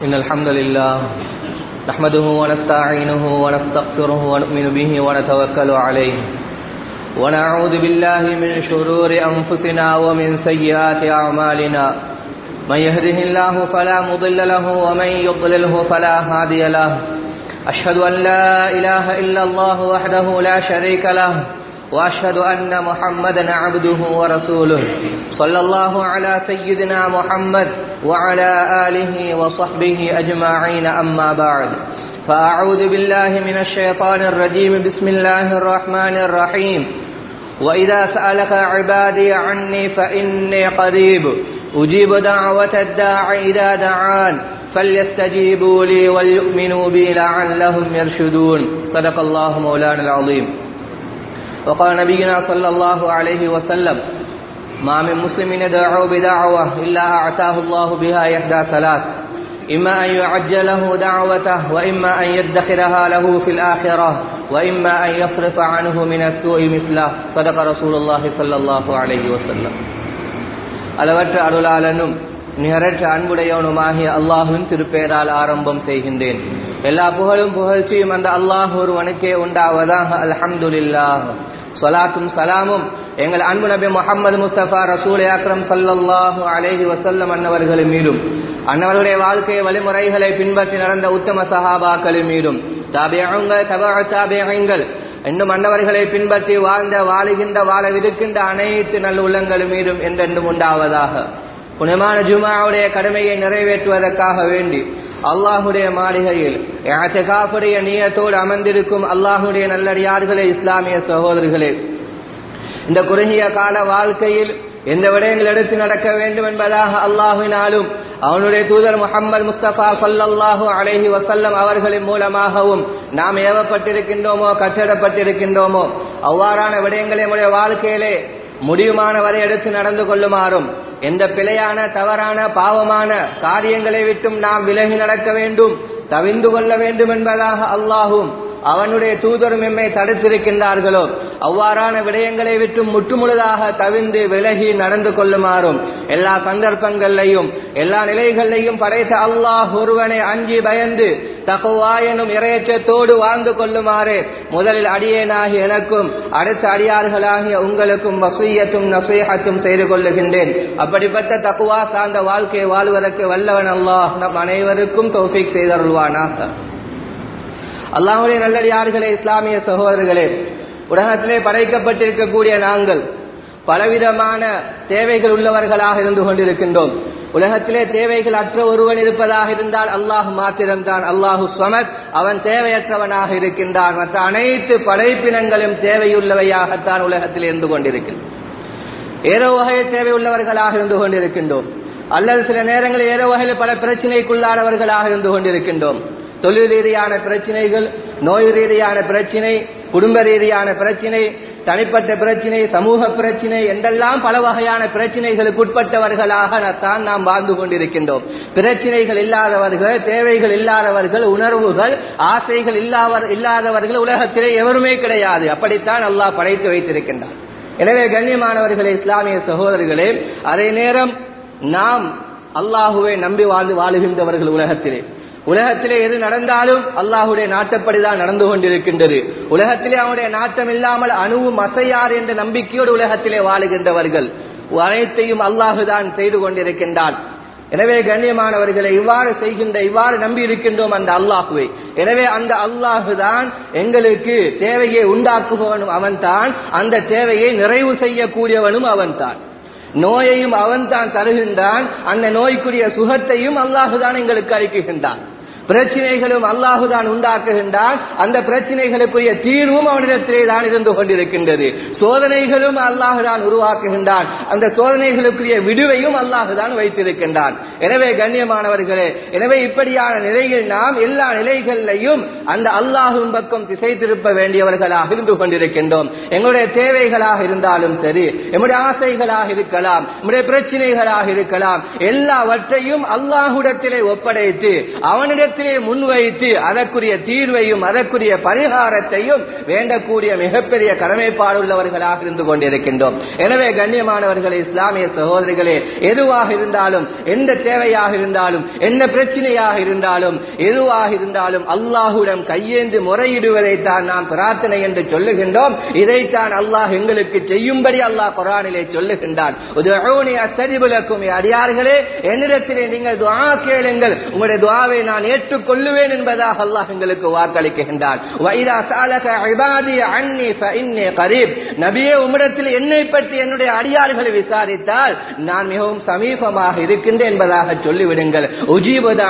إن الحمد لله نحمده ونستعينه ونستغفره ونؤمن به ونتوكل عليه ونعوذ بالله من شرور أنفسنا ومن سيئات أعمالنا من يهده الله فلا مضل له ومن يضلله فلا هادي له أشهد أن لا إله إلا الله وحده لا شريك له وأشهد أن محمدا عبده ورسوله صلى الله على سيدنا محمد وعلى آله وصحبه أجمعين أما بعد فأعوذ بالله من الشيطان الرجيم بسم الله الرحمن الرحيم وإذا سألك عبادي عني فإني قريب أجيب دعوة الداع إذا دعان فليستجيبوا لي وليؤمنوا بي لعلهم يرشدون صدق الله مولانا العظيم وقال نبينا صلى الله عليه وسلم ما من مسلم يدعو بدعوة إلا أعتاه الله بها إحدى ثلاث إما أن يعجل له دعوته وإما أن يدخرها له في الآخرة وإما أن يصرف عنه من السوء مثله صدق رسول الله صلى الله عليه وسلم அளவற்ற அருளாளனும் நிகரற்ற அன்புடையவனுமாகிய அல்லாஹுவின் திருப்பேரால் ஆரம்பம் செய்கின்றேன் எல்லா புகழும் புகழ்ச்சியும் அந்த அல்லாஹ் ஒருவனுக்கே உண்டாவதாக அல்ஹம்துலில்லாஹ் சொலாத்தும் சலாமும் எங்கள் அன்பு நபி முகமது முஸ்தபா ரசூல் அக்ரம் சல்லல்லாஹு அலேஹி வசல்லம் அன்னவர்களின் மீதும் அன்னவர்களுடைய வாழ்க்கை வழிமுறைகளை பின்பற்றி நடந்த உத்தம சஹாபாக்களின் மீதும் தாபியங்கள் தபா தாபியங்கள் இன்னும் அன்னவர்களை பின்பற்றி வாழ்ந்த வாழுகின்ற வாழவிருக்கின்ற அனைத்து நல் உள்ளங்களும் மீதும் என்றென்றும் உண்டாவதாக புனிமான ஜுமாவுடைய கடமையை நிறைவேற்றுவதற்காக வேண்டி அல்லாஹுடைய மாளிகையில் காப்புடைய நீயத்தோடு அமர்ந்திருக்கும் அல்லாஹுடைய நல்லடியார்களே இஸ்லாமிய சகோதரர்களே இந்த குறுகிய கால வாழ்க்கையில் எந்த விடயங்கள் எடுத்து நடக்க வேண்டும் என்பதாக அல்லாஹுவினாலும் அவனுடைய தூதர் முகமது முஸ்தபா சல்லாஹூ அலஹி வசல்லம் அவர்களின் மூலமாகவும் நாம் ஏவப்பட்டிருக்கின்றோமோ கட்டிடப்பட்டிருக்கின்றோமோ அவ்வாறான விடயங்களை நம்முடைய வாழ்க்கையிலே முடியுமான வரை எடுத்து நடந்து கொள்ளுமாறும் எந்த பிழையான தவறான பாவமான காரியங்களை விட்டும் நாம் விலகி நடக்க வேண்டும் தவிந்து கொள்ள வேண்டும் என்பதாக அல்லாஹும் அவனுடைய தூதரும் எம்மை தடுத்திருக்கின்றார்களோ அவ்வாறான விடயங்களை விட்டு முற்றுமுழுதாக தவிந்து விலகி நடந்து கொள்ளுமாறும் எல்லா சந்தர்ப்பங்களையும் எல்லா நிலைகளையும் படைத்த அல்லாஹ் ஒருவனை அஞ்சி பயந்து தகுவா எனும் இறையற்றத்தோடு வாழ்ந்து கொள்ளுமாறு முதலில் அடியேனாகி எனக்கும் அடுத்த அடியார்களாகிய உங்களுக்கும் வசூயத்தும் நசீகத்தும் செய்து கொள்ளுகின்றேன் அப்படிப்பட்ட தக்குவா சார்ந்த வாழ்க்கையை வாழ்வதற்கு வல்லவன் அல்லாஹ் நம் அனைவருக்கும் தௌஃபிக் செய்தருள்வானாக அல்லாஹுடைய நல்லடியார்களே இஸ்லாமிய சகோதரர்களே உலகத்திலே படைக்கப்பட்டிருக்கக்கூடிய நாங்கள் பலவிதமான தேவைகள் உள்ளவர்களாக இருந்து கொண்டிருக்கின்றோம் உலகத்திலே தேவைகள் அற்ற ஒருவன் இருப்பதாக இருந்தால் அல்லாஹ் மாத்திரம்தான் அல்லாஹு சமத் அவன் தேவையற்றவனாக இருக்கின்றான் மற்ற அனைத்து படைப்பினங்களும் தேவையுள்ளவையாகத்தான் உலகத்தில் இருந்து கொண்டிருக்கின்றன ஏதோ வகையில் தேவை உள்ளவர்களாக இருந்து கொண்டிருக்கின்றோம் அல்லது சில நேரங்களில் ஏதோ வகையில் பல பிரச்சனைக்குள்ளானவர்களாக இருந்து கொண்டிருக்கின்றோம் தொழில் ரீதியான பிரச்சனைகள் நோய் ரீதியான பிரச்சனை குடும்ப ரீதியான பிரச்சனை தனிப்பட்ட பிரச்சனை சமூக பிரச்சனை என்றெல்லாம் பல வகையான பிரச்சனைகளுக்கு உட்பட்டவர்களாக தான் நாம் வாழ்ந்து கொண்டிருக்கின்றோம் பிரச்சனைகள் இல்லாதவர்கள் தேவைகள் இல்லாதவர்கள் உணர்வுகள் ஆசைகள் இல்லாத இல்லாதவர்கள் உலகத்திலே எவருமே கிடையாது அப்படித்தான் அல்லாஹ் படைத்து வைத்திருக்கின்றார் எனவே கண்ணியமானவர்களே இஸ்லாமிய சகோதரர்களே அதே நேரம் நாம் அல்லாஹுவை நம்பி வாழ்ந்து வாழுகின்றவர்கள் உலகத்திலே உலகத்திலே எது நடந்தாலும் அல்லாஹுடைய நாட்டப்படிதான் நடந்து கொண்டிருக்கின்றது உலகத்திலே அவனுடைய நாட்டம் இல்லாமல் அணுவும் அசையார் என்ற நம்பிக்கையோடு உலகத்திலே வாழுகின்றவர்கள் அனைத்தையும் அல்லாஹுதான் செய்து கொண்டிருக்கின்றான் எனவே கண்ணியமானவர்களை இவ்வாறு செய்கின்ற இவ்வாறு நம்பி இருக்கின்றோம் அந்த அல்லாஹுவை எனவே அந்த அல்லாஹுதான் எங்களுக்கு தேவையை உண்டாக்குபவனும் அவன்தான் அந்த தேவையை நிறைவு செய்யக்கூடியவனும் அவன்தான் நோயையும் அவன் தான் தருகின்றான் அந்த நோய்க்குரிய சுகத்தையும் அல்லாஹுதான் எங்களுக்கு அளிக்குகின்றான் பிரச்சனைகளும் அல்லாஹுதான் உண்டாக்குகின்றான் அந்த பிரச்சனைகளுக்குரிய தீர்வும் அவனிடத்திலே தான் இருந்து கொண்டிருக்கின்றது சோதனைகளும் அல்லாஹுதான் உருவாக்குகின்றான் அந்த சோதனைகளுக்குரிய விடுவையும் அல்லாஹுதான் வைத்திருக்கின்றான் எனவே கண்ணியமானவர்களே எனவே இப்படியான நிலையில் நாம் எல்லா நிலைகளிலையும் அந்த அல்லாஹும் பக்கம் திசை திருப்ப வேண்டியவர்களாக இருந்து கொண்டிருக்கின்றோம் எங்களுடைய தேவைகளாக இருந்தாலும் சரி எம்முடைய ஆசைகளாக இருக்கலாம் நம்முடைய பிரச்சனைகளாக இருக்கலாம் எல்லாவற்றையும் அல்லாஹுடத்திலே ஒப்படைத்து அவனிடத்தில் அவனிடத்திலே முன்வைத்து அதற்குரிய தீர்வையும் அதற்குரிய பரிகாரத்தையும் வேண்டக்கூடிய மிகப்பெரிய கடமைப்பாடு உள்ளவர்களாக இருந்து கொண்டிருக்கின்றோம் எனவே கண்ணியமானவர்களே இஸ்லாமிய சகோதரிகளே எதுவாக இருந்தாலும் எந்த தேவையாக இருந்தாலும் என்ன பிரச்சனையாக இருந்தாலும் எதுவாக இருந்தாலும் அல்லாஹுடன் கையேந்து முறையிடுவதைத்தான் நாம் பிரார்த்தனை என்று சொல்லுகின்றோம் இதைத்தான் அல்லாஹ் எங்களுக்கு செய்யும்படி அல்லாஹ் குரானிலே சொல்லுகின்றான் உதவுனி அஸ்தரிபுலக்கும் அடியார்களே என்னிடத்திலே நீங்கள் துஆ கேளுங்கள் உங்களுடைய துஆவை நான் ஏற்றுக்கொள்ளுவேன் என்பதாக அல்லாஹ் எங்களுக்கு வாக்களிக்கின்றான் வைதா சாலக இபாதி அன்னி ஃபஇன்னி கரீப் நபியே உம்மிடத்தில் என்னை பற்றி என்னுடைய அடியார்களை விசாரித்தால் நான் மிகவும் சமீபமாக இருக்கின்றேன் என்பதாக சொல்லிவிடுங்கள் உஜீபதா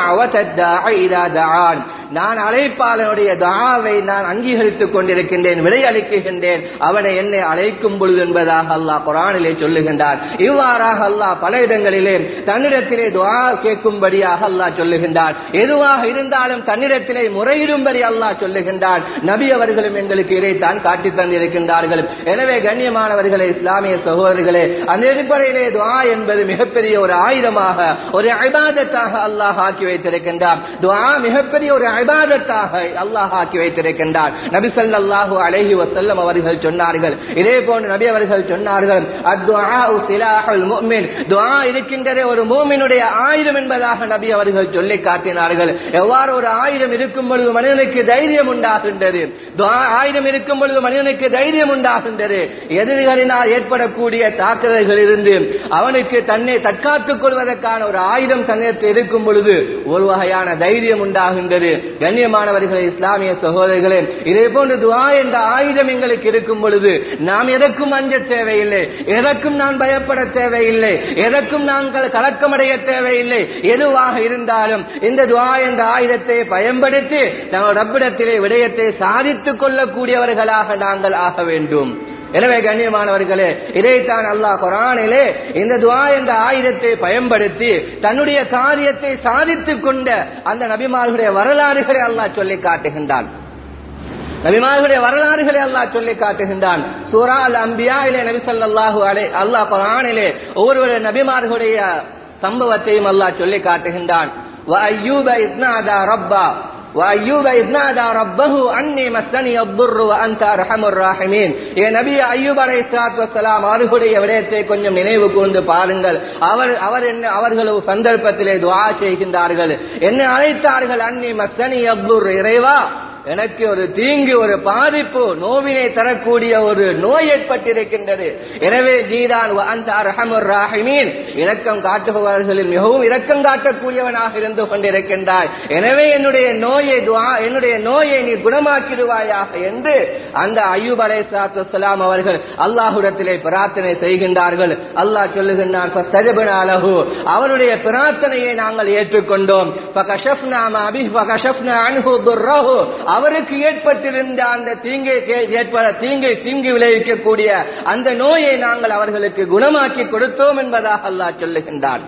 இதா தஆன் நான் அழைப்பாளனுடைய துஆவை நான் அங்கீகரித்துக் கொண்டிருக்கின்றேன் விடை அளிக்குகின்றேன் அவனை என்னை அழைக்கும் பொழுது என்பதாக அல்லாஹ் குரானிலே சொல்லுகின்றார் இவ்வாறாக அல்லாஹ் பல இடங்களிலே தன்னிடத்திலே துஆ கேட்கும்படியாக அல்லாஹ் சொல்லுகின்றார் எதுவாக இருந்தாலும் தன்னிடத்திலே முறையிடும்படி அல்லாஹ் சொல்லுகின்றார் நபி அவர்களும் எங்களுக்கு இதைத்தான் காட்டித் தந்திருக்கின்றார்கள் எனவே கண்ணியமானவர்களே இஸ்லாமிய சகோதரர்களே அந்த அடிப்படையிலே துஆ என்பது மிகப்பெரிய ஒரு ஆயுதமாக ஒரு ஐபாதத்தாக அல்லாஹ் ஆக்கி வைத்திருக்கின்றார் துஆ மிகப்பெரிய ஒரு ஐபாதத்தாக அல்லாஹ் ஆக்கி வைத்திருக்கின்றார் நபி ஸல்லல்லாஹு அலைஹி வஸல்லம் அவர்கள் சொன்னார்கள் இதே போன்று நபி அவர்கள் சொன்னார்கள் அத்துஆஉ சிலாஹுல் முஃமின் துஆ இருக்கின்றதே ஒரு மூமினுடைய ஆயுதம் என்பதாக நபி அவர்கள் சொல்லி காட்டினார்கள் எவ்வாறு ஒரு ஆயுதம் இருக்கும் பொழுது மனிதனுக்கு தைரியம் உண்டாகின்றது துஆ ஆயுதம் இருக்கும் பொழுது மனிதனுக்கு தைரியம் உண்டாகின்றது எதிரிகளினால் ஏற்படக்கூடிய தாக்குதல்கள் இருந்து அவனுக்கு தன்னை தற்காத்துக் கொள்வதற்கான ஒரு ஆயுதம் தன்னிடத்தில் இருக்கும் பொழுது ஒரு வகையான தைரியம் உண்டாகின்றது கண்ணியமானவர்களே இஸ்லாமிய சகோதரர்களே இதே போன்று துவா என்ற ஆயுதம் எங்களுக்கு இருக்கும் பொழுது நாம் எதற்கும் அஞ்ச தேவையில்லை எதற்கும் நான் பயப்பட தேவையில்லை எதற்கும் நாங்கள் கலக்கமடைய தேவையில்லை எதுவாக இருந்தாலும் இந்த துவா என்ற ஆயுதத்தை பயன்படுத்தி நாங்கள் ரப்பிடத்திலே விடயத்தை சாதித்துக் கொள்ளக்கூடியவர்களாக நாங்கள் ஆக வேண்டும் எனவே கண்ணியமானவர்களே இதைத்தான் அல்லாஹ் குரானிலே இந்த துவா என்ற ஆயுதத்தை பயன்படுத்தி தன்னுடைய காரியத்தை சாதித்துக் கொண்ட அந்த நபிமார்களுடைய வரலாறுகளை அல்லாஹ் சொல்லி காட்டுகின்றான் நபிமார்களுடைய வரலாறுகளை அல்லாஹ் சொல்லி காட்டுகின்றான் சூரா அல் அம்பியாயிலே நபி ஸல்லல்லாஹு அலைஹி அல்லாஹ் குரானிலே ஒவ்வொரு நபிமார்களுடைய சம்பவத்தையும் அல்லாஹ் சொல்லி காட்டுகின்றான் வ அய்யூப இத்னாதா ரப்பா وأيوب إذ نادى ربه أني مسني الضر وأنت أرحم الراحمين ஏ நபி அய்யூப் அலைஹிஸ்ஸலாத்து வஸ்ஸலாம் அவர்களுடைய விடயத்தை கொஞ்சம் நினைவு கூர்ந்து பாருங்கள் அவர் அவர் என்ன அவர்கள் ஒரு சந்தர்ப்பத்திலே துஆ செய்கின்றார்கள் என்ன அழைத்தார்கள் அன்னி மஸ்னி அப்துர் இறைவா எனக்கு ஒரு தீங்கு ஒரு பாதிப்பு நோவினை தரக்கூடிய ஒரு நோய் ஏற்பட்டிருக்கின்றது எனவே நீதான் அந்த அரஹமுர் ராஹிமீன் இரக்கம் காட்டுபவர்களில் மிகவும் இரக்கம் காட்டக்கூடியவனாக இருந்து கொண்டிருக்கின்றாய் எனவே என்னுடைய நோயை துஆ என்னுடைய நோயை நீ குணமாக்கிடுவாயாக என்று அந்த அய்யூப் அலைஹிஸ்ஸலாம் அவர்கள் அல்லாஹ்விடத்திலே பிரார்த்தனை செய்கின்றார்கள் அல்லாஹ் சொல்லுகின்றான் ஃபஸ்தஜபனா லஹு அவருடைய பிரார்த்தனையை நாங்கள் ஏற்றுக்கொண்டோம் ஃபகஷஃப்னா மா பிஹி ஃபகஷஃப்னா அன்ஹு துர்ரஹு அவருக்கு ஏற்பட்டிருந்த அந்த தீங்கை ஏற்பட தீங்கை தீங்கு விளைவிக்கக்கூடிய அந்த நோயை நாங்கள் அவர்களுக்கு குணமாக்கி கொடுத்தோம் என்பதாக அல்லாஹ் சொல்லுகின்றான்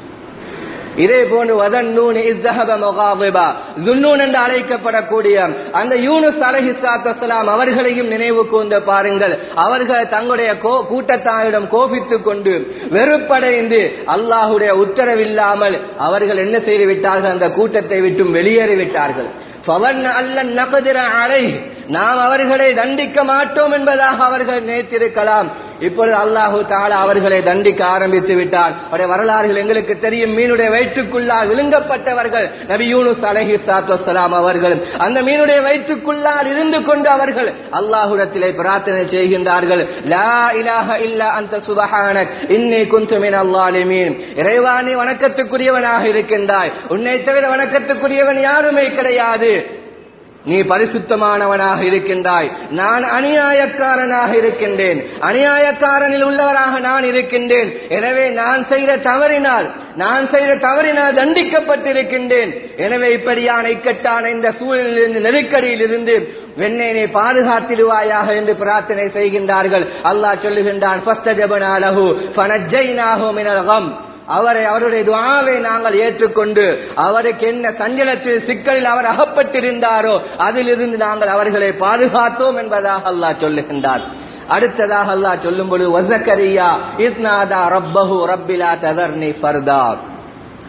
இதே போன்று வதன்னூன் இஸ்ஸஹப முகாதிபா ஜுன்னூன் என்று அழைக்கப்படக்கூடிய அந்த யூனுஸ் அலைஹிஸ்ஸலாத்து வஸ்ஸலாம் அவர்களையும் நினைவு கூர்ந்து பாருங்கள் அவர்கள் தங்களுடைய கோ- கூட்டத்தாரிடம் கோபித்துக் கொண்டு வெறுப்படைந்து அல்லாஹுடைய உத்தரவில்லாமல் அவர்கள் என்ன செய்து விட்டார்கள் அந்த கூட்டத்தை விட்டும் வெளியேறி விட்டார்கள் فَظَنَّ أَن لَّن نَّقْدِرَ عَلَيْهِ நாம் அவர்களை தண்டிக்க மாட்டோம் என்பதாக அவர்கள் நினைத்திருக்கலாம் இப்பொழுது அல்லாஹு தாலா அவர்களை தண்டிக்க ஆரம்பித்து விட்டார் அவருடைய வரலாறுகள் எங்களுக்கு தெரியும் மீனுடைய வயிற்றுக்குள்ளால் விழுங்கப்பட்டவர்கள் நபி யூனுஸ் அலஹி வஸ்ஸலாம் அவர்கள் அந்த மீனுடைய வயிற்றுக்குள்ளால் இருந்து கொண்டு அவர்கள் அல்லாஹுடத்திலே பிரார்த்தனை செய்கின்றார்கள் லா இலாஹ இல்லா அந்த சுபஹானக் இன்னி குந்து மினல் ஸாலிமீன் இறைவா நீ வணக்கத்துக்குரியவனாக இருக்கின்றாய் உன்னை தவிர வணக்கத்துக்குரியவன் யாருமே கிடையாது நீ பரிசுத்தமானவனாக இருக்கின்றாய் நான் அநியாயக்காரனாக இருக்கின்றேன் அநியாயக்காரனில் உள்ளவராக நான் இருக்கின்றேன் எனவே நான் செய்த தவறினால் நான் செய்த தவறினால் தண்டிக்கப்பட்டிருக்கின்றேன் எனவே இப்படியான இக்கட்டான இந்த சூழலிலிருந்து நெருக்கடியில் இருந்து வெண்ணை நீ பாதுகாத்திடுவாயாக என்று பிரார்த்தனை செய்கின்றார்கள் அல்லாஹ் சொல்லுகின்றான் "ஃபஸ்தஜபனா லஹு ஃபனஜ்ஜைனாஹு மினல் கம்." அவரை அவருடைய துஆவை நாங்கள் ஏற்றுக்கொண்டு அவருக்கு என்ன சஞ்சலத்தில் சிக்கலில் அவர் அகப்பட்டிருந்தாரோ அதிலிருந்து நாங்கள் அவர்களை பாதுகாத்தோம் என்பதாக அல்லாஹ் சொல்லுகின்றார் அடுத்ததாக அல்லாஹ் சொல்லும் பொழுது வசக்கரியா இஸ்னாதா ரப்பஹு ரப்பிலா ததர்னி ஃபர்தா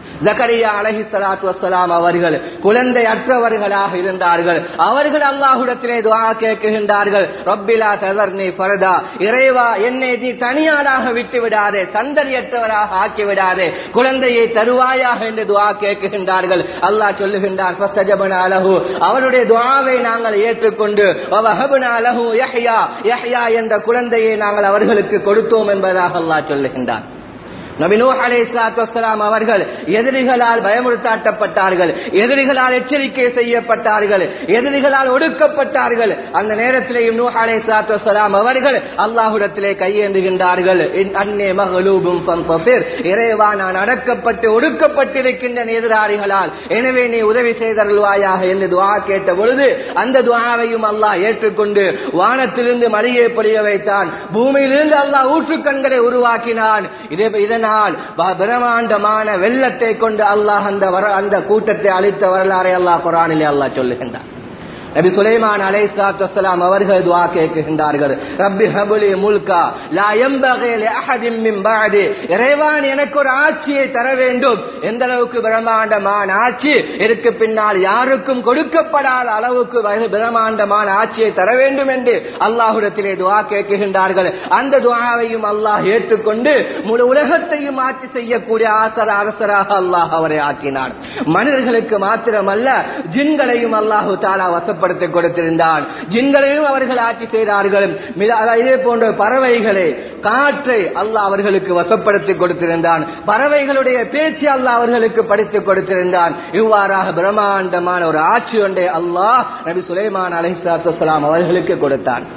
ஜக்கரியா அலஹி சலாத்து வசலாம் அவர்கள் குழந்தை அற்றவர்களாக இருந்தார்கள் அவர்கள் அல்லாஹுடத்திலே துவா கேட்கின்றார்கள் ரப்பிலா தவர்னி பரதா இறைவா என்னை நீ தனியாளாக விட்டு விடாதே சந்ததியற்றவராக ஆக்கி விடாதே குழந்தையை தருவாயாக என்று துவா கேட்கின்றார்கள் அல்லாஹ் சொல்லுகின்றார் ஃபஸ்தஜபன அலஹு அவருடைய துவாவை நாங்கள் ஏற்றுக்கொண்டு வஹபன அலஹு யஹ்யா யஹ்யா என்ற குழந்தையை நாங்கள் அவர்களுக்கு கொடுத்தோம் என்பதாக அல்லாஹ் சொல்லுகின்றார் நபி நூஹ் அலைஹிஸ்ஸலாத்து வஸ்ஸலாம் அவர்கள் எதிரிகளால் பயமுறுத்தாட்டப்பட்டார்கள் எதிரிகளால் எச்சரிக்கை செய்யப்பட்டார்கள் எதிரிகளால் ஒடுக்கப்பட்டார்கள் அந்த நேரத்திலேயும் நூஹ் அலைஹிஸ்ஸலாத்து வஸ்ஸலாம் அவர்கள் அல்லாஹ்விடத்திலே கையேந்துகின்றார்கள் இன் அன்னே மகலூபும் ஃபன்தசிர் இறைவா நான் அடக்கப்பட்டு ஒடுக்கப்பட்டிருக்கின்ற எதிராளிகளால் எனவே நீ உதவி செய்தருள்வாயாக என்று துஆ கேட்ட பொழுது அந்த துஆவையும் அல்லாஹ் ஏற்றுக்கொண்டு வானத்திலிருந்து மழையை பொழிய வைத்தான் பூமியிலிருந்து அல்லாஹ் ஊற்றுக்கண்களை உருவாக்கினான் இதே இதனால் ப- பிரம்மாண்டமான வெள்ளத்தை கொண்டு அல்லாஹ் அந்த வர அந்த கூட்டத்தை அழித்த வரலாறை அல்லாஹ் குரானிலே அல்லாஹ் சொல்லுகின்றான் நபி சுலைமான் அலைஹிஸ்ஸலாத்து வஸ்ஸலாம் அவர்கள் துஆ கேட்கின்றார்கள் ரப்பி ஹப்லி முல்கா லா யம்பகி லி அஹதின் மின் பஅதி இறைவான் எனக்கு ஒரு ஆட்சியை தர வேண்டும் எந்த அளவுக்கு பிரம்மாண்டமான ஆட்சி இதற்கு பின்னால் யாருக்கும் கொடுக்கப்படாத அளவுக்கு வ- பிரம்மாண்டமான ஆட்சியை தர வேண்டும் என்று அல்லாஹ்விடத்திலே துஆ கேட்கின்றார்கள் அந்த துஆவையும் அல்லாஹ் ஏற்றுக்கொண்டு முழு உலகத்தையும் ஆட்சி செய்யக்கூடிய ஆசர அரசராக அல்லாஹ் அவரை ஆக்கினார் மனிதர்களுக்கு மாத்திரமல்ல ஜின்களையும் அல்லாஹு தாலா வசப்படுத்தி கொடுத்திருந்தான் ஜின்களையும் அவர்கள் ஆட்சி செய்தார்கள் மித- அதாவது இதே போன்ற பறவைகளை காற்றை அல்லாஹ் அவர்களுக்கு வசப்படுத்தி கொடுத்திருந்தான் பறவைகளுடைய பேச்சு அல்லாஹ் அவர்களுக்கு படித்துக் கொடுத்திருந்தான் இவ்வாறாக பிரம்மாண்டமான ஒரு ஆட்சி ஒன்றை அல்லாஹ் நபி சுலைமான் அலைஹிஸ்ஸலாத்து வஸ்ஸலாம் அவர்களுக்கு கொடுத்தான்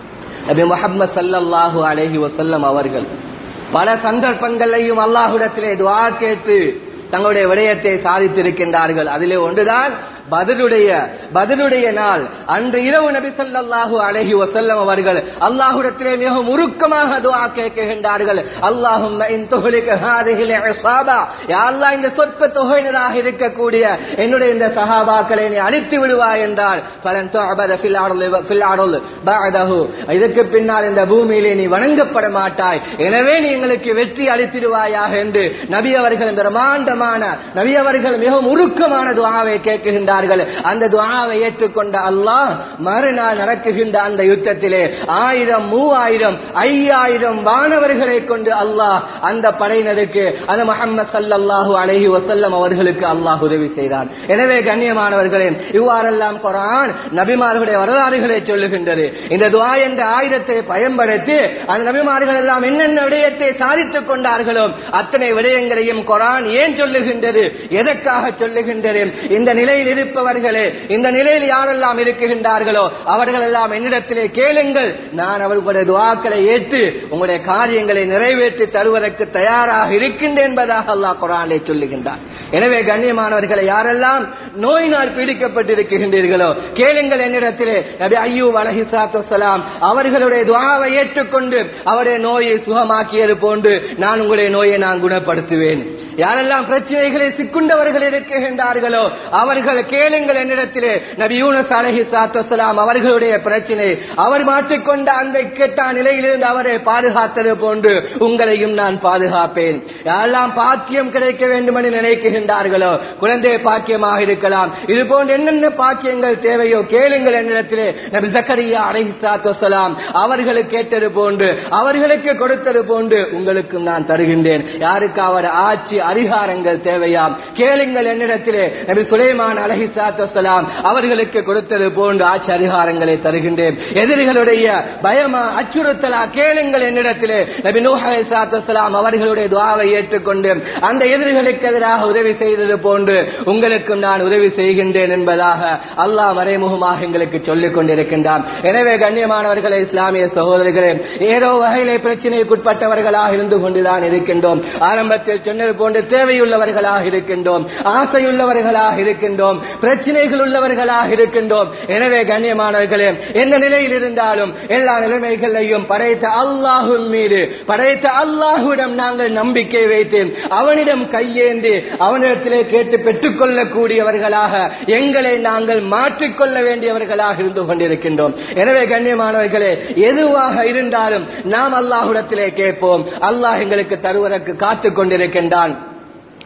நபி முஹம்மது ஸல்லல்லாஹு அலைஹி வஸல்லம் அவர்கள் பல சந்தர்ப்பங்களையும் அல்லாஹ்விடத்திலே துஆ கேட்டு தங்களுடைய விடயத்தை சாதித்திருக்கின்றார்கள் அதிலே ஒன்றுதான் பதிலுடைய பதிலுடைய நாள் அன்று இரவு நபி ஸல்லல்லாஹு அலைஹி வஸல்லம் அவர்கள் அல்லாஹ்விடத்திலே மிகவும் உருக்கமாக துஆ கேட்கின்றார்கள் அல்லாஹும்ம இன் துஹ்லிக ஹாதிஹில் இஸாபா யா அல்லாஹ் இந்த சொற்ப தொகையினராக இருக்கக்கூடிய என்னுடைய இந்த சஹாபாக்களை நீ அழித்து விடுவாய் என்றால் ஃபலன் துஅபத ஃபில் அர்லி ஃபில் அர்ல் பஅதஹு இதற்கு பின்னால் இந்த பூமியிலே நீ வணங்கப்பட மாட்டாய் எனவே நீ எங்களுக்கு வெற்றி அளித்திடுவாயாக என்று நபி அவர்கள் பிரம்மாண்டமான நபி அவர்கள் மிகவும் உருக்கமான துஆவை கேட்கின்றார்கள் அந்த துஆவை ஏற்றுக்கொண்ட அல்லாஹ் மறுநாள் நடக்குகின்ற அந்த யுத்தத்திலே ஆயிரம் மூவாயிரம் ஐயாயிரம் வானவர்களை கொண்டு அல்லாஹ் அந்த படையினருக்கு அந்த முஹம்மது ஸல்லல்லாஹு அலைஹி வஸல்லம் அவர்களுக்கு அல்லாஹ் உதவி செய்தார் எனவே கண்ணியமானவர்களே இவ்வாறெல்லாம் குர்ஆன் நபிமார்களுடைய வரலாறுகளை சொல்லுகின்றது இந்த துஆ என்ற ஆயுதத்தை பயன்படுத்தி அந்த நபிமார்கள் எல்லாம் என்னென்ன விடயத்தை சாதித்துக் கொண்டார்களோ அத்தனை விடயங்களையும் குர்ஆன் ஏன் சொல்லுகின்றது எதற்காக சொல்லுகின்றது இந்த நிலையில் இருப்பவர்களே இந்த நிலையில் யாரெல்லாம் இருக்குகின்றார்களோ அவர்கள் எல்லாம் என்னிடத்திலே கேளுங்கள் நான் அவர்களுடைய துவாக்களை ஏற்று உங்களுடைய காரியங்களை நிறைவேற்றி தருவதற்கு தயாராக இருக்கின்றேன் என்பதாக அல்லாஹ் குரானிலே சொல்லுகின்றார் எனவே கண்ணியமானவர்களை யாரெல்லாம் நோயினால் பீடிக்கப்பட்டிருக்கின்றீர்களோ கேளுங்கள் என்னிடத்திலே நபி ஐயூப் அலஹிசாத்து வசலாம் அவர்களுடைய துவாவை ஏற்றுக்கொண்டு அவருடைய நோயை சுகமாக்கியது போன்று நான் உங்களுடைய நோயை நான் குணப்படுத்துவேன் யாரெல்லாம் பிரச்சனைகளை சிக்குண்டவர்கள் இருக்கின்றார்களோ அவர்கள் கேளுங்கள் என்னிடத்திலே நபி யூனஸ் அலஹி சாத்தலாம் அவர்களுடைய பிரச்சனை அவர் மாற்றிக்கொண்ட அந்த கெட்ட நிலையிலிருந்து அவரை பாதுகாத்தது போன்று உங்களையும் நான் பாதுகாப்பேன் யாரெல்லாம் பாக்கியம் கிடைக்க வேண்டும் என்று நினைக்கின்றார்களோ குழந்தை பாக்கியமாக இருக்கலாம் இது போன்ற என்னென்ன பாக்கியங்கள் தேவையோ கேளுங்கள் என்னிடத்திலே நபி ஜக்கரியா அலஹி சாத்தலாம் அவர்களுக்கு கேட்டது போன்று அவர்களுக்கு கொடுத்தது போன்று உங்களுக்கும் நான் தருகின்றேன் யாருக்கு அவர் ஆட்சி அதிகாரங்கள் தேவையாம் கேளுங்கள் என்னிடத்திலே நபி சுலைமான் அலஹி சாத்தலாம் அவர்களுக்கு கொடுத்தது போன்று ஆட்சி அதிகாரங்களை தருகின்றேன் எதிரிகளுடைய பயமா அச்சுறுத்தலா கேளுங்கள் என்னிடத்திலே நபி நூஹ் அலி சாத்தலாம் அவர்களுடைய துவாவை ஏற்றுக்கொண்டு அந்த எதிரிகளுக்கு எதிராக உதவி செய்தது போன்று உங்களுக்கும் நான் உதவி செய்கின்றேன் என்பதாக அல்லாஹ் மறைமுகமாக எங்களுக்கு சொல்லிக் கொண்டிருக்கின்றான் எனவே கண்ணியமானவர்களே இஸ்லாமிய சகோதரர்களே ஏதோ வகையிலே பிரச்சனைக்குட்பட்டவர்களாக இருந்து கொண்டுதான் இருக்கின்றோம் ஆரம்பத்தில் சொன்னது போன்று தேவையுள்ளவர்களாக இருக்கின்றோம் ஆசையுள்ளவர்களாக இருக்கின்றோம் பிரச்சனைகள் உள்ளவர்களாக இருக்கின்றோம் எனவே கண்ணியமானவர்களே எந்த நிலையில் இருந்தாலும் எல்லா நிலைமைகளையும் படைத்த அல்லாஹுவின் மீது படைத்த அல்லாஹுவிடம் நாங்கள் நம்பிக்கை வைத்து அவனிடம் கையேந்தி அவனிடத்திலே கேட்டு பெற்றுக் கொள்ளக்கூடியவர்களாக எங்களை நாங்கள் மாற்றிக்கொள்ள வேண்டியவர்களாக இருந்து கொண்டிருக்கின்றோம் எனவே கண்ணியமானவர்களே எதுவாக இருந்தாலும் நாம் அல்லாஹுடத்திலே கேட்போம் அல்லாஹ் எங்களுக்கு தருவதற்கு காத்துக் கொண்டிருக்கின்றான்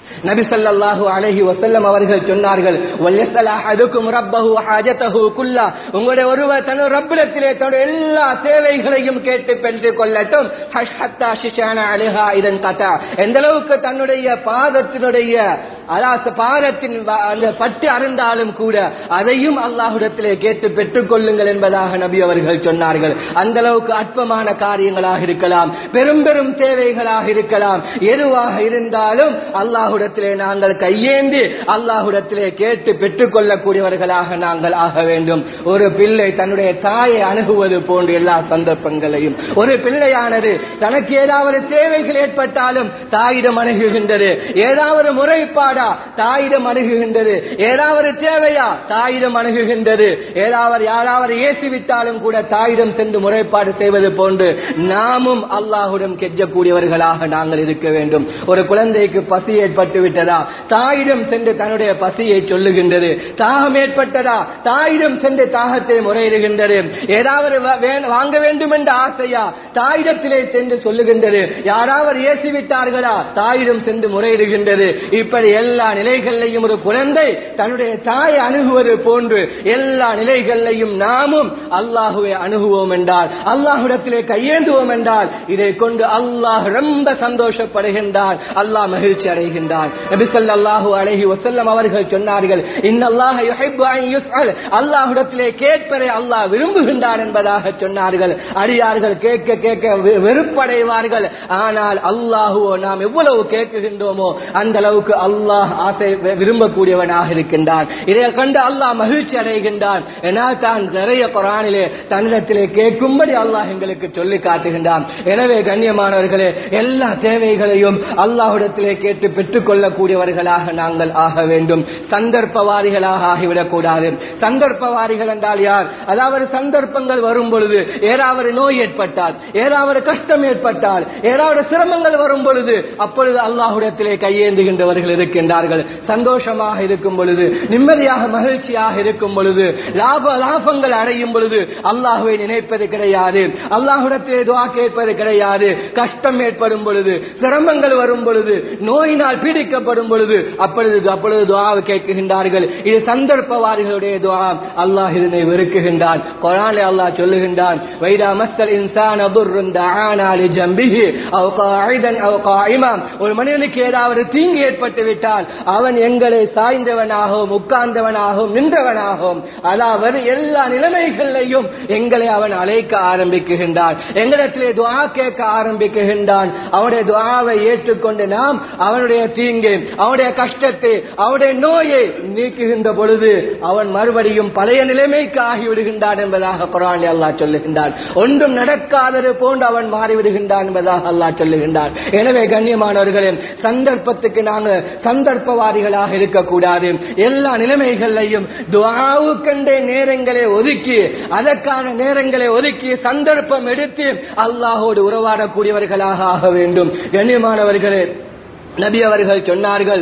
நபி ஸல்லல்லாஹு அலைஹி வஸல்லம் அவர்கள் சொன்னார்கள் வல்யஸல அஹதுக்கும் ரப்பஹு ஹாஜதஹு குல்லா உங்களுடைய ஒருவர் தன் ரப்பிடத்திலே தன்னுடைய எல்லா தேவைகளையும் கேட்டு பெற்று கொள்ளட்டும் ஹஷ் ஹத்தா ஷிஷான அலைஹா இதன் கதா எந்த அளவுக்கு தன்னுடைய பாதத்தினுடைய அதாவது பாதத்தின் வ- அந்த பட்டு அருந்தாலும் கூட அதையும் அல்லாஹ்விடத்திலே கேட்டு பெற்றுக் கொள்ளுங்கள் என்பதாக நபி அவர்கள் சொன்னார்கள் அந்த அளவுக்கு அற்பமான காரியங்களாக இருக்கலாம் பெரும் பெரும் தேவைகளாக இருக்கலாம் எதுவாக இருந்தாலும் அல்லாஹ்விடத்திலே நாங்கள் கையேந்தி அல்லாஹ்விடத்திலே கேட்டு பெற்றுக் கொள்ளக்கூடியவர்களாக நாங்கள் ஆக வேண்டும் ஒரு பிள்ளை தன்னுடைய தாயை அணுகுவது போன்ற எல்லா சந்தர்ப்பங்களையும் ஒரு பிள்ளையானது தனக்கு ஏதாவது தேவைகள் ஏற்பட்டாலும் தாயிடம் அணுகுகின்றது ஏதாவது முறைப்பாடா தாயிடம் அணுகுகின்றது ஏதாவது தேவையா தாயிடம் அணுகுகின்றது ஏதாவது யாராவது ஏசிவிட்டாலும் கூட தாயிடம் சென்று முறைப்பாடு செய்வது போன்று நாமும் அல்லாஹுடன் கெஞ்சக்கூடியவர்களாக நாங்கள் இருக்க வேண்டும் ஒரு குழந்தைக்கு பசி ஏற்பட்டு விட்டதா தாயிடம் சென்று தன்னுடைய பசியை சொல்லுகின்றது தாகம் ஏற்பட்டதா தாயிடம் சென்று தாகத்தை முறையிடுகின்றது ஏதாவது வ- வே- வாங்க வேண்டும் என்ற ஆசையா தாயிடத்திலே சென்று சொல்லுகின்றது யாராவது ஏசி விட்டார்களா தாயிடம் சென்று முறையிடுகின்றது இப்படி எல்லா நிலைகளிலையும் ஒரு குழந்தை தன்னுடைய தாயை அணுகுவது போன்று எல்லா நிலைகளிலையும் நாமும் அல்லாஹுவை அணுகுவோம் என்றால் அல்லாஹ்விடத்திலே கையேந்துவோம் என்றால் இதை கொண்டு அல்லாஹ் ரொம்ப சந்தோஷப்படுகின்றான் அல்லாஹ் மகிழ்ச்சி அடைகின்றான் நபி ஸல்லல்லாஹு அலைஹி வஸல்லம் அவர்கள் சொன்னார்கள் இன்னல்லாஹ யுஹிப்பு அன் யுஸ்அல் அல்லாஹ்விடத்திலே கேட்பதை அல்லாஹ் விரும்புகின்றான் என்பதாக சொன்னார்கள் அடியார்கள் கேட்க கேட்க வெ- வெறுப்படைவார்கள் ஆனால் அல்லாஹுவோ நாம் எவ்வளவு கேட்குகின்றோமோ அந்த அளவுக்கு அல்லாஹ் ஆசை வி- விரும்பக்கூடியவனாக இருக்கின்றான் இதை கண்டு அல்லாஹ் மகிழ்ச்சி அடைகின்றான் ஏன்னா தான் நிறைய குரானிலே தன்னிடத்திலே கேட்கும்படி அல்லாஹ் எங்களுக்கு சொல்லி காட்டுகின்றான் எனவே கண்ணியமானவர்களே எல்லா தேவைகளையும் அல்லாஹ்விடத்திலே கேட்டு பெற்றுக் கொள்ளக்கூடியவர்களாக நாங்கள் ஆக வேண்டும் சந்தர்ப்பவாதிகளாக ஆகிவிடக் கூடாது சந்தர்ப்பவாதிகள் என்றால் யார் அதாவது சந்தர்ப்பங்கள் வரும் பொழுது ஏதாவது நோய் ஏற்பட்டால் ஏதாவது கஷ்டம் ஏற்பட்டால் ஏதாவது சிரமங்கள் வரும் பொழுது அப்பொழுது அல்லாஹ்விடத்திலே கையேந்துகின்றவர்கள் இருக்கின்றார்கள் சந்தோஷமாக இருக்கும் பொழுது நிம்மதியாக மகிழ்ச்சியாக இருக்கும் பொழுது லாப லாபங்கள் அடையும் பொழுது அல்லாஹுவை நினைப்பது கிடையாது அல்லாஹ்விடத்திலே துவா கேட்பது கிடையாது கஷ்டம் ஏற்படும் பொழுது சிரமங்கள் வரும் பொழுது நோயினால் பீடிக்கப்படும் பொழுது அப்பொழுது அப்பொழுது துவாவை கேட்கின்றார்கள் இது சந்தர்ப்பவாதிகளுடைய துவா அல்லாஹ் இதனை வெறுக்குகின்றான் குரானிலே அல்லாஹ் சொல்லுகின்றான் வைதா மஸ்தல் இன்சான துர்ருன் தஆனா லிஜம்பிஹி அவ் காயிதன் அவ் காயிமா ஒரு மனிதனுக்கு ஏதாவது தீங்கு ஏற்பட்டு விட்டால் அவன் எங்களை சாய்ந்தவனாகவும் உட்கார்ந்தவனாகவும் நின்றவனாகவும் அதாவது எல்லா நிலைமைகளிலையும் எங்களை அவன் அழைக்க ஆரம்பிக்குகின்றான் எங்களிடத்திலே துவா கேட்க ஆரம்பிக்குகின்றான் அவனுடைய துவாவை ஏற்றுக்கொண்டு நாம் அவனுடைய தீங்கு அவனுடைய கஷ்டத்தை அவனுடைய நோயை நீக்குகின்ற பொழுது அவன் மறுபடியும் பழைய நிலைமைக்கு ஆகிவிடுகின்றான் என்பதாக குரான் அல்லாஹ் சொல்லுகின்றான் ஒன்றும் நடக்காதது போன்று அவன் மாறிவிடுகின்றான் என்பதாக அல்லாஹ் சொல்லுகின்றான் எனவே கண்ணியமானவர்களே சந்தர்ப்பத்துக்கு நாங்கள் சந்தர்ப்பவாதிகளாக இருக்கக்கூடாது எல்லா நிலைமைகளையும் துவாவுக்கண்டே நேரங்களை ஒதுக்கி அதற்கான நேரங்களை ஒதுக்கி சந்தர்ப்பம் எடுத்து அல்லாஹோடு உறவாடக்கூடியவர்களாக ஆக வேண்டும் கண்ணியமானவர்களே நபி அவர்கள் சொன்னார்கள்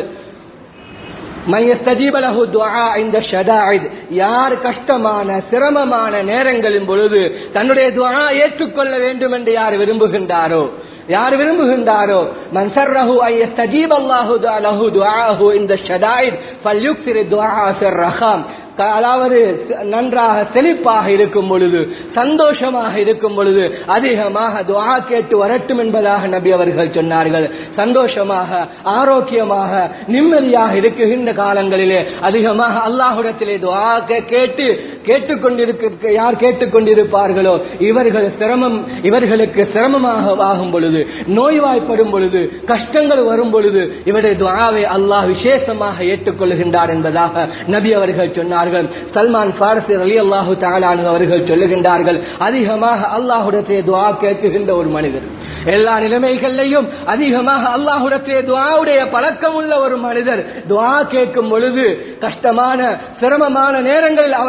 மையஸ்தஜீபலஹு துஆ இந்த ஷதாயித் யார் கஷ்டமான சிரமமான நேரங்களின் பொழுது தன்னுடைய துஆ ஏற்றுக்கொள்ள வேண்டும் என்று யார் விரும்புகின்றாரோ யார் விரும்புகின்றாரோ மன்சர்ரஹு ஐயஸ்தஜீப் அல்லாஹு லஹு துஆஹு இந்த ஷதாயித் ஃபல்யுக்ஸிர் துஆ ஃபிர் ரஹாம் அதாவது நன்றாக செழிப்பாக இருக்கும் பொழுது சந்தோஷமாக இருக்கும் பொழுது அதிகமாக துஆ கேட்டு வரட்டும் என்பதாக நபி அவர்கள் சொன்னார்கள் சந்தோஷமாக ஆரோக்கியமாக நிம்மதியாக இருக்குகின்ற காலங்களிலே அதிகமாக அல்லாஹுடத்திலே துஆ கே- கேட்டு கேட்டுக்கொண்டிருக்க யார் கேட்டுக்கொண்டிருப்பார்களோ இவர்கள் சிரமம் இவர்களுக்கு சிரமமாக ஆகும் பொழுது நோய்வாய்ப்படும் பொழுது கஷ்டங்கள் வரும் பொழுது இவருடைய துஆவை அல்லாஹ் விசேஷமாக ஏற்றுக்கொள்கின்றார் என்பதாக நபி அவர்கள் சொன்னார்கள் சல்மான் பாரசி அலி அல்லாஹு தாலானு அவர்கள் சொல்லுகின்றார்கள் அதிகமாக அல்லாஹுடத்திலே துஆ கேட்குகின்ற ஒரு மனிதர் எல்லா நிலைமைகளிலையும் அதிகமாக அல்லாஹுடத்திலே துஆவுடைய பழக்கம் உள்ள ஒரு மனிதர் துஆ கேட்கும் பொழுது கஷ்டமான சிரமமான நேரங்களில் அவர் அல்லாஹு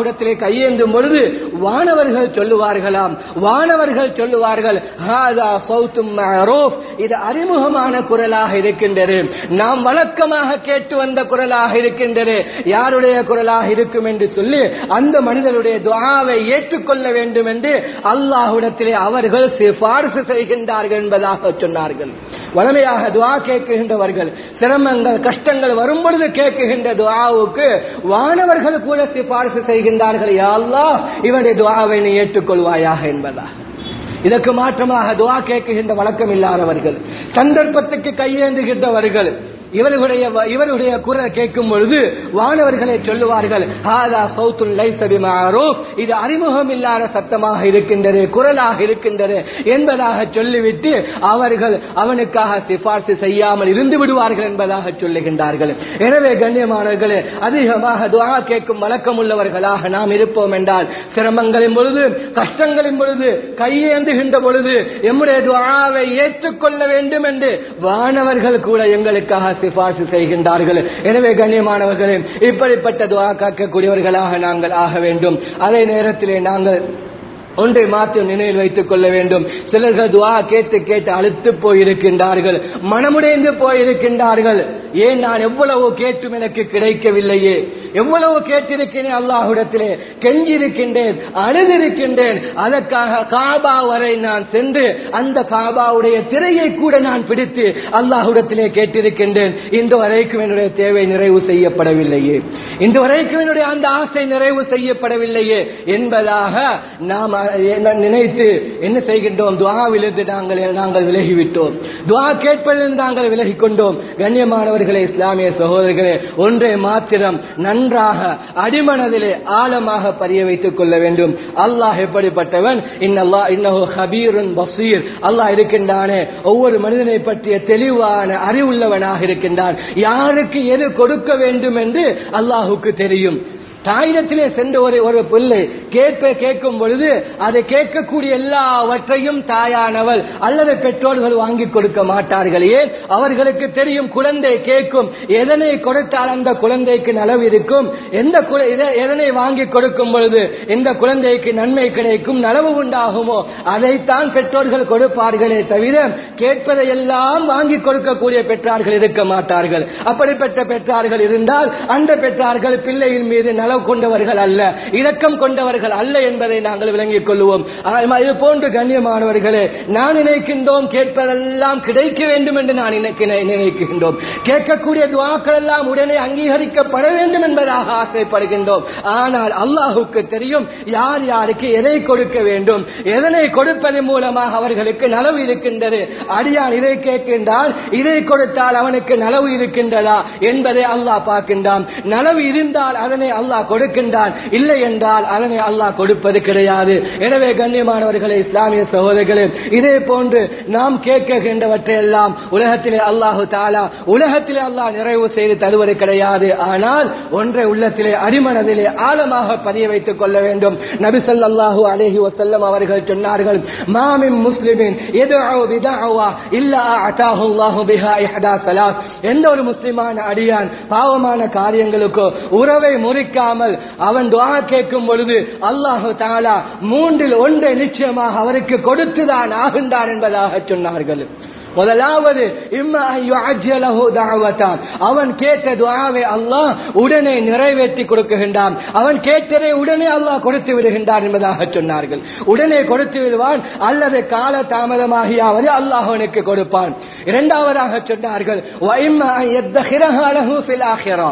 அல்லாஹுடத்திலே கையேந்தும் பொழுது வானவர்கள் சொல்லுவார்களாம் வானவர்கள் சொல்லுவார்கள் "ஹாதா சௌத்தும் மஅரூஃப்." இது அறிமுகமான குரலாக இருக்கின்றது நாம் வழக்கமாக கேட்டு வந்த குரலாக இருக்கின்றது யாருடைய குரலாக இருக்கும் என்று சொல்லி அந்த மனிதனுடைய துஆவை ஏற்றுக்கொள்ள வேண்டும் என்று அல்லாஹ்விடத்திலே அவர்கள் சிபாரிசு செய்கின்றார்கள் என்பதாக சொன்னார்கள் வளமையாக துஆ கேட்கின்றவர்கள் சிரமங்கள் கஷ்டங்கள் வரும் பொழுது கேட்குகின்ற துஆவுக்கு வானவர்கள் கூட சிபாரிசு செய்கின்றார்கள் யா அல்லாஹ் இவனுடைய துஆவை நீ ஏற்றுக்கொள்வாயாக என்பதா இதற்கு மாற்றமாக துஆ கேட்குகின்ற வழக்கம் இல்லாதவர்கள் சந்தர்ப்பத்துக்கு கையேந்துகின்றவர்கள் இவர்களுடைய இவருடைய குரல் கேட்கும் பொழுது வானவர்களை சொல்லுவார்கள் "ஹாதா சௌத்துல் லைஸ பிமஅரூஃப்." இது அறிமுகம் இல்லாத சத்தமாக இருக்கின்றது குரலாக இருக்கின்றது என்பதாக சொல்லிவிட்டு அவர்கள் அவனுக்காக சிபார்சு செய்யாமல் இருந்து விடுவார்கள் என்பதாக சொல்லுகின்றார்கள் எனவே கண்ணியமானவர்களே அதிகமாக துஆ கேட்கும் வழக்கம் உள்ளவர்களாக நாம் இருப்போம் என்றால் சிரமங்களின் பொழுது கஷ்டங்களின் பொழுது கையேந்துகின்ற பொழுது எம்முடைய துஆவை ஏற்றுக்கொள்ள வேண்டும் என்று வானவர்கள் கூட எங்களுக்காக சிபார்சு செய்கின்றார்கள் எனவே கண்ணியமானவர்களே இப்படிப்பட்ட துஆ காக்கக்கூடியவர்களாக நாங்கள் ஆக வேண்டும் அதே நேரத்திலே நாங்கள் ஒன்றை மாற்றம் நினைவில் வைத்துக் கொள்ள வேண்டும் சிலர்கள் துவா கேட்டு கேட்டு அழுத்து போயிருக்கின்றார்கள் மனமுடைந்து போயிருக்கின்றார்கள் ஏன் நான் எவ்வளவு கேட்டும் எனக்கு கிடைக்கவில்லையே எவ்வளவு கேட்டிருக்கிறேன் அல்லாஹுடத்திலே கெஞ்சிருக்கின்றேன் அழுதிருக்கின்றேன் அதற்காக காபா வரை நான் சென்று அந்த காபாவுடைய திரையை கூட நான் பிடித்து அல்லாஹுடத்திலே கேட்டிருக்கின்றேன் இன்று வரைக்கும் என்னுடைய தேவை நிறைவு செய்யப்படவில்லையே இன்று வரைக்கும் என்னுடைய அந்த ஆசை நிறைவு செய்யப்படவில்லையே என்பதாக நாம் அஹ், நினைத்து என்ன செய்கின்றோம் துவாவிலிருந்து நாங்கள் நாங்கள் விலகிவிட்டோம் துவா கேட்பதிலிருந்து நாங்கள் விலகிக் கொண்டோம் கண்ணியமானவர்களே இஸ்லாமிய சகோதரர்களே ஒன்றை மாத்திரம் நன்றாக அடிமனதிலே ஆழமாக பதிய வைத்துக் கொள்ள வேண்டும் அல்லாஹ் எப்படிப்பட்டவன் இன்னல்லா இன்னஹு ஹபீருன் பசீர் அல்லாஹ் இருக்கின்றானே ஒவ்வொரு மனிதனை பற்றிய தெளிவான அறிவுள்ளவனாக இருக்கின்றான் யாருக்கு எது கொடுக்க வேண்டும் என்று அல்லாஹுக்கு தெரியும் தாயிடத்திலே சென்ற ஒரு ஒரு பிள்ளை கேட்ப கேட்கும் பொழுது அதை கேட்கக்கூடிய எல்லாவற்றையும் தாயானவள் அல்லது பெற்றோர்கள் வாங்கி கொடுக்க மாட்டார்கள் ஏன் அவர்களுக்கு தெரியும் குழந்தை கேட்கும் எதனை கொடுத்தால் அந்த குழந்தைக்கு நலவு இருக்கும் எந்த கு- எத- எதனை வாங்கி கொடுக்கும் பொழுது எந்த குழந்தைக்கு நன்மை கிடைக்கும் நலவு உண்டாகுமோ அதைத்தான் பெற்றோர்கள் கொடுப்பார்களே தவிர கேட்பதை எல்லாம் வாங்கி கொடுக்கக்கூடிய பெற்றார்கள் இருக்க மாட்டார்கள் அப்படிப்பட்ட பெற்றார்கள் இருந்தால் அந்த பெற்றார்கள் பிள்ளையின் மீது நலவு கொண்டவர்கள் அல்ல இரக்கம் கொண்டவர்கள் அல்ல என்பதை நாங்கள் விளங்கிக் கொள்வோம் ஆமா, இது போன்று கண்ணியமானவர்களே நான் நினைக்கின்றோம் கேட்பதெல்லாம் கிடைக்க வேண்டும் என்று நான் நினைக்க- நினைக்கின்றோம் கேட்கக்கூடிய துவாக்கள் எல்லாம் உடனே அங்கீகரிக்கப்பட வேண்டும் என்பதாக ஆசைப்படுகின்றோம் ஆனால் அல்லாஹுக்கு தெரியும் யார் யாருக்கு எதை கொடுக்க வேண்டும் எதனை கொடுப்பதன் மூலமாக அவர்களுக்கு நலவு இருக்கின்றது அடியான் இதை கேட்கின்றால் இதை கொடுத்தால் அவனுக்கு நலவு இருக்கின்றதா என்பதை அல்லாஹ் பார்க்கின்றான் நலவு இருந்தால் அதனை அல்லாஹ் கொடுக்கின்றான் இல்லை என்றால் அதனை அல்லாஹ் கொடுப்பது கிடையாது எனவே கண்ணியமானவர்களே இஸ்லாமிய சகோதரர்களே இதே போன்று நாம் கேட்கின்றவற்றை எல்லாம் உலகத்திலே அல்லாஹு தாலா உலகத்திலே அல்லாஹ் நிறைவு செய்து தருவது கிடையாது ஆனால் ஒன்றை உள்ளத்திலே அடிமனதிலே ஆழமாக பதிய வைத்துக் கொள்ள வேண்டும் நபி ஸல்லல்லாஹு அலைஹி வஸல்லம் அவர்கள் சொன்னார்கள் மாமின் முஸ்லிமின் எதுஅவு பிதஅவா இல்லா அதாஹு அல்லாஹு பிஹா இஹ்தா ஸலாத் எந்த ஒரு முஸ்லிமான அடியான் பாவமான காரியங்களுக்கோ உறவை முறிக்காமல் அவன் துஆ கேட்கும் பொழுது அல்லாஹு தாலா மூன்றில் ஒன்றை நிச்சயமாக அவருக்கு கொடுத்துதான் ஆகின்றான் என்பதாக சொன்னார்கள் முதலாவது இம்மா அன் யுஅஜ்ஜலஹு தஅவதான் அவன் கேட்ட துஆவை அல்லாஹ் உடனே நிறைவேற்றி கொடுக்குகின்றான் அவன் கேட்டதை உடனே அல்லாஹ் கொடுத்து விடுகின்றான் என்பதாக சொன்னார்கள் உடனே கொடுத்து விடுவான் அல்லது கால தாமதமாகியாவது அல்லாஹ் அவனுக்கு கொடுப்பான் இரண்டாவதாக சொன்னார்கள் وَإِمَّا أَن يَدَّخِرَهَا لَهُ فِي الْآخِرَةِ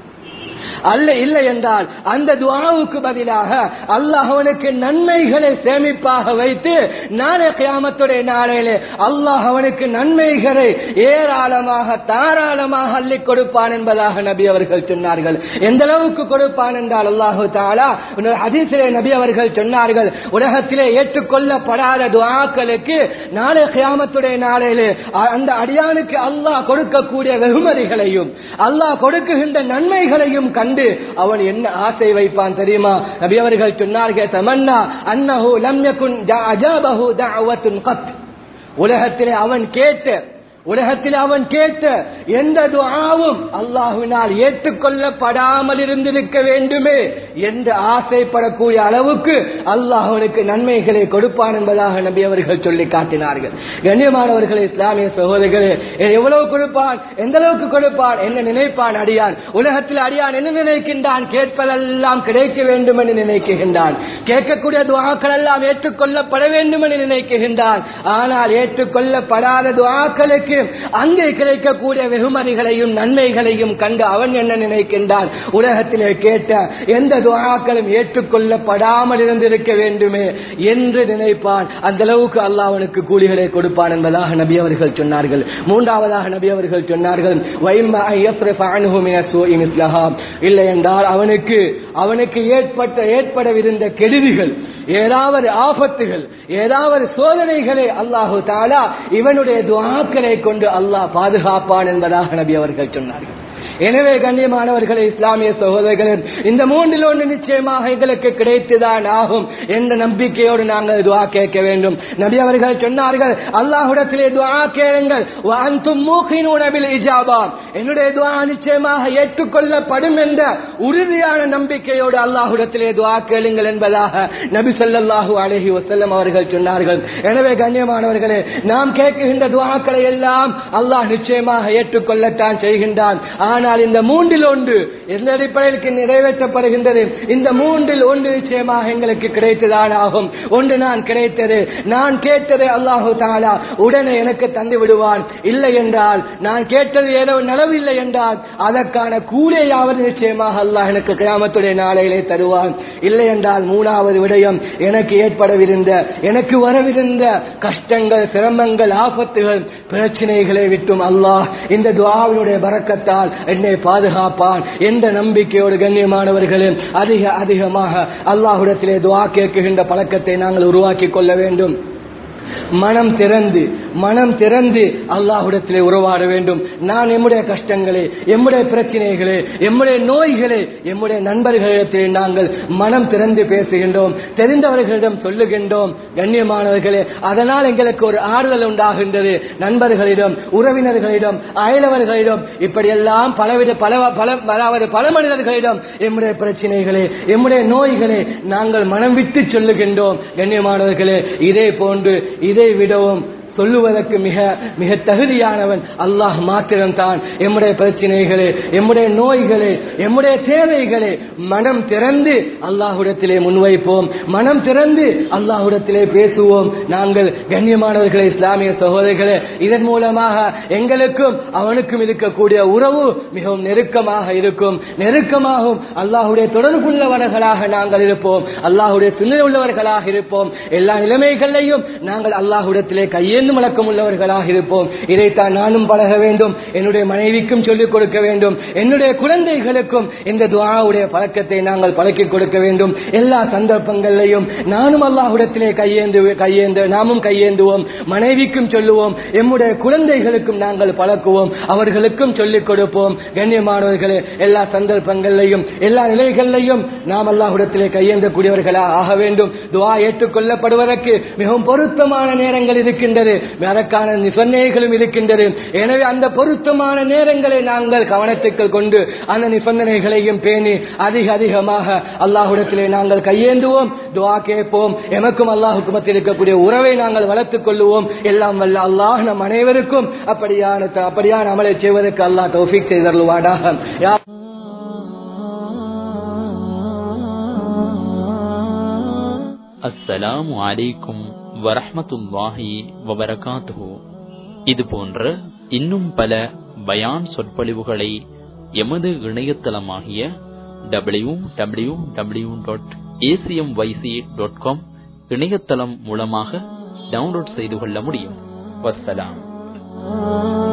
அல்ல இல்லை என்றால் அந்த துவாவுக்கு பதிலாக அல்லாஹ் அவனுக்கு நன்மைகளை சேமிப்பாக வைத்து நாளை கியாமத்துடைய நாளையிலே அல்லாஹ் அவனுக்கு நன்மைகளை ஏராளமாக தாராளமாக அள்ளி கொடுப்பான் என்பதாக நபி அவர்கள் சொன்னார்கள் எந்த அளவுக்கு கொடுப்பான் என்றால் அல்லாஹு தாலா ஹதீஸிலே நபி அவர்கள் சொன்னார்கள் உலகத்திலே ஏற்றுக்கொள்ளப்படாத துவாக்களுக்கு நாளை கியாமத்துடைய நாளையிலே அ- அந்த அடியானுக்கு அல்லாஹ் கொடுக்கக்கூடிய வெகுமதிகளையும் அல்லாஹ் கொடுக்குகின்ற நன்மைகளையும் கண்டு அவன் என்ன ஆசை வைப்பான் தெரியுமா நபி அவர்கள் சொன்னார்கள் தமன்னா அன்னஹு லம் யகுன் ஜா- அஜாபஹு தஅவத்துன் கத் உலகத்திலே அவன் கேட்ட உலகத்தில் அவன் கேட்ட எந்த துஆவும் அல்லாஹுவினால் ஏற்றுக்கொள்ளப்படாமல் இருந்திருக்க வேண்டுமே என்று ஆசைப்படக்கூடிய அளவுக்கு அல்லாஹ் அவனுக்கு நன்மைகளை கொடுப்பான் என்பதாக நபி அவர்கள் சொல்லி காட்டினார்கள் கண்ணியமானவர்கள் இஸ்லாமிய சகோதரர்களே எவ்வளவு கொடுப்பான் எந்த அளவுக்கு கொடுப்பான் என்ன நினைப்பான் அடியான் உலகத்தில் அடியான் என்ன நினைக்கின்றான் கேட்பதெல்லாம் கிடைக்க வேண்டும் என்று நினைக்கின்றான் கேட்கக்கூடிய துவாக்கள் எல்லாம் ஏற்றுக்கொள்ளப்பட வேண்டும் என்று நினைக்கின்றான் ஆனால் ஏற்றுக்கொள்ளப்படாத துவாக்களுக்கு அங்கே கிடைக்கக்கூடிய வெகுமதிகளையும் நன்மைகளையும் கண்டு அவன் என்ன நினைக்கின்றான் உலகத்திலே கேட்ட எந்த துவாக்களும் ஏற்றுக்கொள்ளப்படாமல் இருந்திருக்க வேண்டுமே என்று நினைப்பான் அந்த அளவுக்கு அல்லாஹ் அவனுக்கு கூலிகளை கொடுப்பான் என்பதாக நபி அவர்கள் சொன்னார்கள் மூன்றாவதாக நபி அவர்கள் சொன்னார்கள் "வைம்மா அன் யஸ்ரிஃப அன்ஹு மின ஸூஇ மிஸ்லஹா." இல்லை என்றால் அவனுக்கு அவனுக்கு ஏற்பட்ட ஏற்படவிருந்த கெடுதிகள் ஏதாவது ஆபத்துகள் ஏதாவது சோதனைகளை அல்லாஹு தாலா இவனுடைய துவாக்களை கொண்டு அல்லாஹ் பாதுகாப்பான் என்பதாக நபி அவர்கள் சொன்னார்கள் எனவே கண்ணியமானவர்களே இஸ்லாமிய சகோதரர்களே இந்த மூன்றில் ஒன்று நிச்சயமாக எங்களுக்கு கிடைத்துதான் ஆகும் என்ற நம்பிக்கையோடு நாங்கள் துவா கேட்க வேண்டும் நபி அவர்கள் சொன்னார்கள் அல்லாஹுடத்திலே துவா கேளுங்கள் வஅன்தும் மூகினூன பில் இஜாபா என்னுடைய துவா நிச்சயமாக ஏற்றுக்கொள்ளப்படும் என்ற உறுதியான நம்பிக்கையோடு அல்லாஹுடத்திலே துவா கேளுங்கள் என்பதாக நபி ஸல்லல்லாஹு அலைஹி வஸல்லம் அவர்கள் சொன்னார்கள் எனவே கண்ணியமானவர்களே நாம் கேட்கின்ற துவாக்களை எல்லாம் அல்லாஹ் நிச்சயமாக ஏற்றுக்கொள்ளத்தான் செய்கின்றான் ஆனால் இந்த மூன்றில் ஒன்று எந்த அடிப்படையில் நிறைவேற்றப்படுகின்றது இந்த மூன்றில் ஒன்று நிச்சயமாக எங்களுக்கு கிடைத்ததான் ஆகும் ஒன்று நான் கிடைத்தது நான் கேட்டது அல்லாஹு தாலா உடனே எனக்கு தந்து விடுவான் இல்லை என்றால் நான் கேட்டது ஏதோ நலவில்லை என்றால் அதற்கான கூலியாவது நிச்சயமாக அல்லாஹ் எனக்கு கிராமத்துடைய நாளையிலே தருவான் இல்லை என்றால் மூணாவது விடயம் எனக்கு ஏற்படவிருந்த எனக்கு வரவிருந்த கஷ்டங்கள் சிரமங்கள் ஆபத்துகள் பிரச்சனைகளை விட்டும் அல்லாஹ் இந்த துவாவினுடைய பறக்கத்தால் என்னை பாதுகாப்பான் என்ற நம்பிக்கையோடு கண்ணியமானவர்களே அதிக அதிகமாக அல்லாஹுடத்திலே துவா கேட்கின்ற பழக்கத்தை நாங்கள் உருவாக்கி கொள்ள வேண்டும் மனம் திறந்து மனம் திறந்து அல்லாஹுடத்திலே உறவாட வேண்டும் நான் எம்முடைய கஷ்டங்களே எம்முடைய பிரச்சனைகளே எம்முடைய நோய்களே எம்முடைய நண்பர்களிடத்திலே நாங்கள் மனம் திறந்து பேசுகின்றோம் தெரிந்தவர்களிடம் சொல்லுகின்றோம் கண்ணியமானவர்களே அதனால் எங்களுக்கு ஒரு ஆறுதல் உண்டாகின்றது நண்பர்களிடம் உறவினர்களிடம் அயலவர்களிடம் இப்படியெல்லாம் பலவித பல பல அதாவது பல மனிதர்களிடம் எம்முடைய பிரச்சனைகளே எம்முடைய நோய்களே நாங்கள் மனம் விட்டு சொல்லுகின்றோம் கண்ணியமானவர்களே இதே போன்று இதை விடவும் சொல்லுவதற்கு மிக மிக தகுதியானவன் அல்லாஹ் மாத்திரம்தான் எம்முடைய பிரச்சனைகளே எம்முடைய நோய்களே எம்முடைய தேவைகளே மனம் திறந்து அல்லாஹுடத்திலே முன்வைப்போம் மனம் திறந்து அல்லாஹுடத்திலே பேசுவோம் நாங்கள் கண்ணியமானவர்களே இஸ்லாமிய சகோதரிகளே இதன் மூலமாக எங்களுக்கும் அவனுக்கும் இருக்கக்கூடிய உறவு மிகவும் நெருக்கமாக இருக்கும் நெருக்கமாகவும் அல்லாஹுடைய தொடர்புள்ளவர்களாக நாங்கள் இருப்போம் அல்லாஹுடைய சிந்தனை உள்ளவர்களாக இருப்போம் எல்லா நிலைமைகளையும் நாங்கள் அல்லாஹுடத்திலே கையே சேர்ந்து மலக்கம் உள்ளவர்களாக இருப்போம் இதைத்தான் நானும் பழக வேண்டும் என்னுடைய மனைவிக்கும் சொல்லிக் கொடுக்க வேண்டும் என்னுடைய குழந்தைகளுக்கும் இந்த துவாவுடைய பழக்கத்தை நாங்கள் பழக்கிக் கொடுக்க வேண்டும் எல்லா சந்தர்ப்பங்களிலையும் நானும் அல்லாஹுடத்திலே கையேந்து கையேந்து நாமும் கையேந்துவோம் மனைவிக்கும் சொல்லுவோம் எம்முடைய குழந்தைகளுக்கும் நாங்கள் பழக்குவோம் அவர்களுக்கும் சொல்லிக் கொடுப்போம் கண்ணியமானவர்களே எல்லா சந்தர்ப்பங்களிலையும் எல்லா நிலைகளிலையும் நாம் அல்லாஹுடத்திலே கையேந்தக்கூடியவர்களாக ஆக வேண்டும் துவா ஏற்றுக்கொள்ளப்படுவதற்கு மிகவும் பொருத்தமான நேரங்கள் இருக்கின்றது அதற்கான நிபந்தனைகளும் இருக்கின்றது எனவே அந்த பொருத்தமான நேரங்களை நாங்கள் கவனத்துக்கு கொண்டு அந்த நிபந்தனைகளையும் பேணி அதிக அதிகமாக அல்லாஹுடத்திலே நாங்கள் கையேந்துவோம் துவா கேட்போம் எமக்கும் அல்லாஹுக்கும் மத்தியில் இருக்கக்கூடிய உறவை நாங்கள் வளர்த்துக் கொள்ளுவோம் எல்லாம் வல்ல அல்லாஹ் நம் அனைவருக்கும் அப்படியான அப்படியான அமலை செய்வதற்கு அல்லாஹ் தௌஃபிக் செய்தருவாடாக யா அஸ்ஸலாமு அலைக்கும் வரஹ்மத்துல்லாஹி வபரகாத்துஹு இது போன்ற இன்னும் பல பயான் சொற்பொழிவுகளை எமது இணையதளமாகிய W W W dot ACM YC dot com இணையதளம் மூலமாக டவுன்லோட் செய்து கொள்ள முடியும் வஸ்ஸலாம்